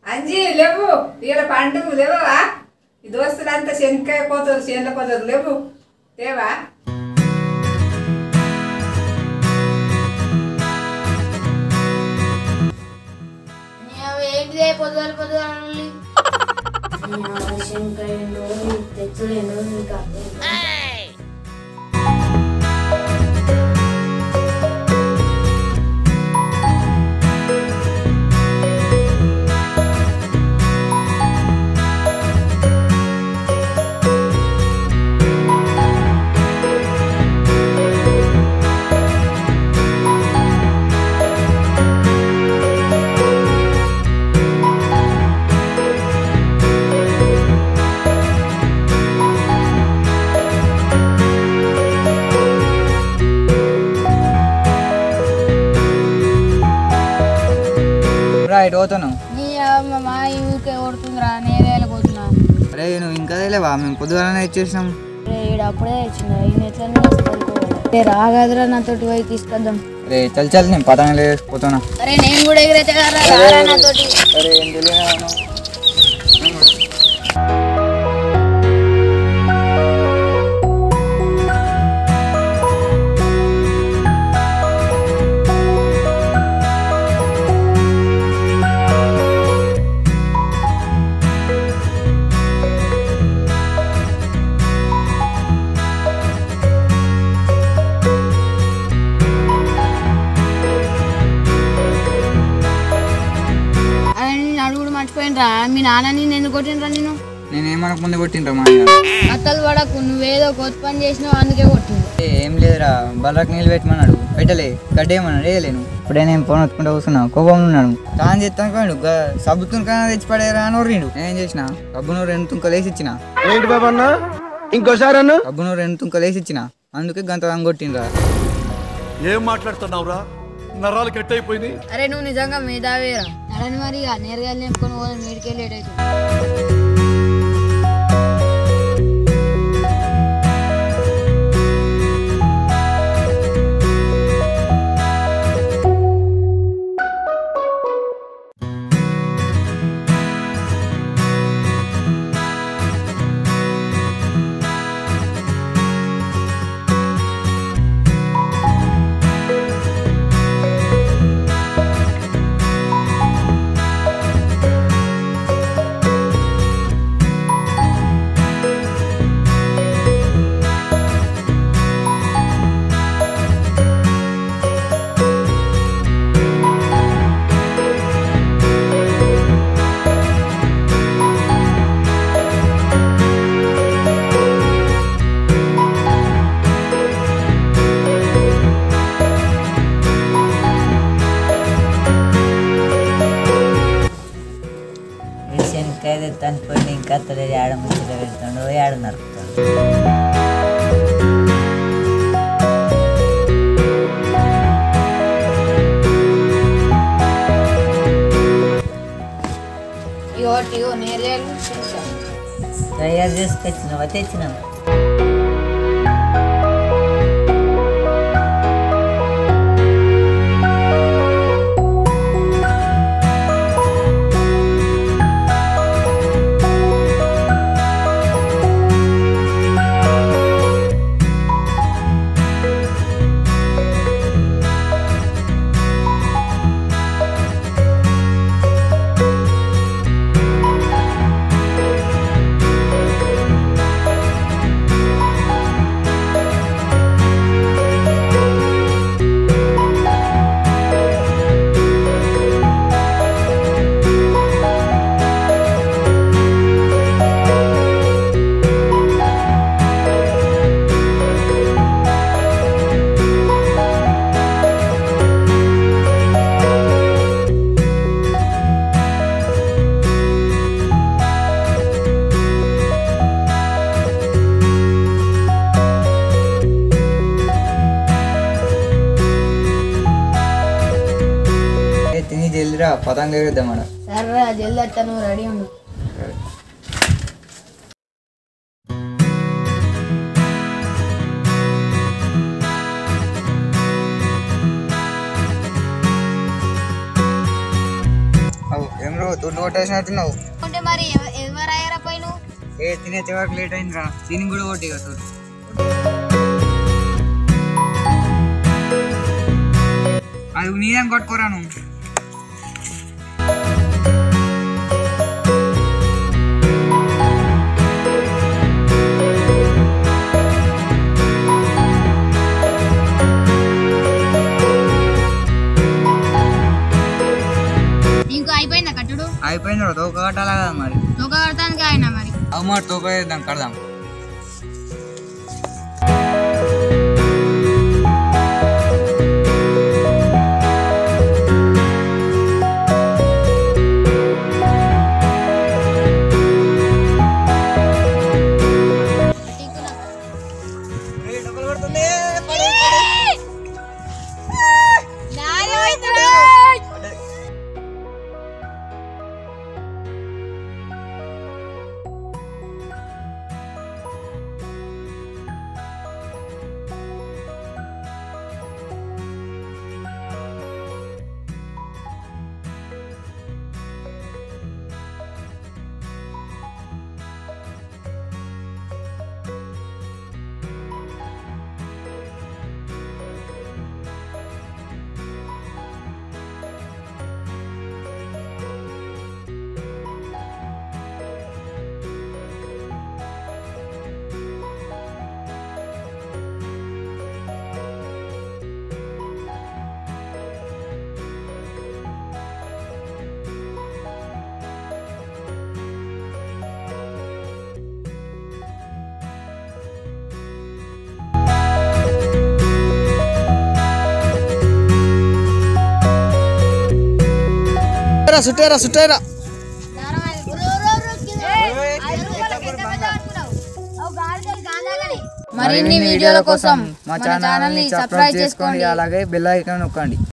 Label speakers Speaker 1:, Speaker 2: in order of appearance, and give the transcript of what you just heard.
Speaker 1: అంజీ లేవు వీళ్ళ పండుగ లేవా ఈ దోస్తులంతా శనక్కాయ పోతారు చేనుల పోతారు లేవు లేవా
Speaker 2: ఏంటిదే పొద్దుగాల పొద్దుగాల తెచ్చలేను ఇంకా
Speaker 3: రైట్ పోతాను
Speaker 2: నీ అమ్మ ఈ ఊరికే కొడుతుందిరా నేరేళ్ళ పోతున్నా
Speaker 3: అరే నువ్వు ఇంకా లేవా మేము పొద్దుగానే ఇచ్చేసినాం
Speaker 2: రే ఈడు అప్పుడే ఇచ్చింది ఈయన ఎట్లనే వస్తుంది రాగాదురా నాతోటి పోయి తీసుకొద్దాం
Speaker 3: అరే చల్ చల్ నేను పతంగలు వేసిపోతున్నా
Speaker 2: అరే నేను కూడా ఎగిరైతే కదా రారా నాతోటి
Speaker 3: అరే ఏం తెలియదు
Speaker 2: అరే నేను అడుగుడు మర్చిపోయినరా మీ నాన్నని నేను కొట్టినరా నేను
Speaker 3: నేనేమనక ముందే కొట్టిండ్రా మా అయ్య.
Speaker 2: అత్తలు పడకు నువ్వేదో కొత్త పని చేసినావు అందుకే కొట్టింది
Speaker 3: ఏ, ఏం లేదురా బల్లకి నీళ్ళు పెట్టమన్నాడు పెట్టలే గడ్డేయమన్నాడు వేయలేను ఇప్పుడే నేను ఫోన్ వచ్చుకుంటూ కూర్చున్నా కోపం ఉన్నాడు తాను చెప్తాను కానీ సబ్బు తుంకనా తెచ్చి పడేరా అని ఊరిండు నేనేం చేసిన సబ్బును రెండు తుంకలు వేసి ఇచ్చిన
Speaker 4: ఏంటి బాబన్న ఇంకోసారి అన్న
Speaker 3: సబ్బును రెండు తుంకలు వేసి ఇచ్చిన అందుకే గంత కొట్టిండ్రా
Speaker 5: ఏం మాట్లాడుతున్నావురా నరాలు కట్ అయిపోయినాయి
Speaker 2: అరే నువ్వు నిజంగా మేధావేరా నడని మరి ఇక నేరుగా నింపుకొని పోదాం మీడికే లేట్ అవుతుంది
Speaker 6: శనక్కాయ తెత్తాను పోయి ఇంకా తెలియదు ఏడ ముచ్చట వెళ్తాడు ఏడ నరుకుతాడు
Speaker 2: ఇగో ఇగో నేరేళ్ళు
Speaker 6: తయారు చేసుకొచ్చినావా తెచ్చినాం
Speaker 3: ఏ, తిని జల్దిరా పతంగ వేద్దాం ఆడ
Speaker 2: సర్రా జల్ది అత్త నువ్వు రెడీ ఉండు
Speaker 3: అవు ఏం రో తోట ఫుల్ కొట్టేసినట్టున్నావు
Speaker 2: అంటే మరి ఎవ- ఎవరు అయ్యారా పోయి నువ్వు
Speaker 3: ఏ తినే వరకు లేట్ అయిందిరా దీన్ని కూడా కొట్టి కదా అది నీదేం కొట్టుకోరా నువ్వు
Speaker 2: ఇంకో అయిపోయిందా కట్టుడు
Speaker 3: అయిపోయింది రా తోక కట్టాలా కదా మరి
Speaker 2: తోక కడతానికి ఆయన మరి
Speaker 3: అవు మరి తోక వేద్దాం కడదాం
Speaker 4: సుట్టేరా సుట్టేరా
Speaker 2: మరిన్ని వీడియోల కోసం
Speaker 3: మా ఛానల్ని సబ్స్క్రైబ్ చేసుకోండి అలాగే బెల్ ఐకాన్ నొక్కండి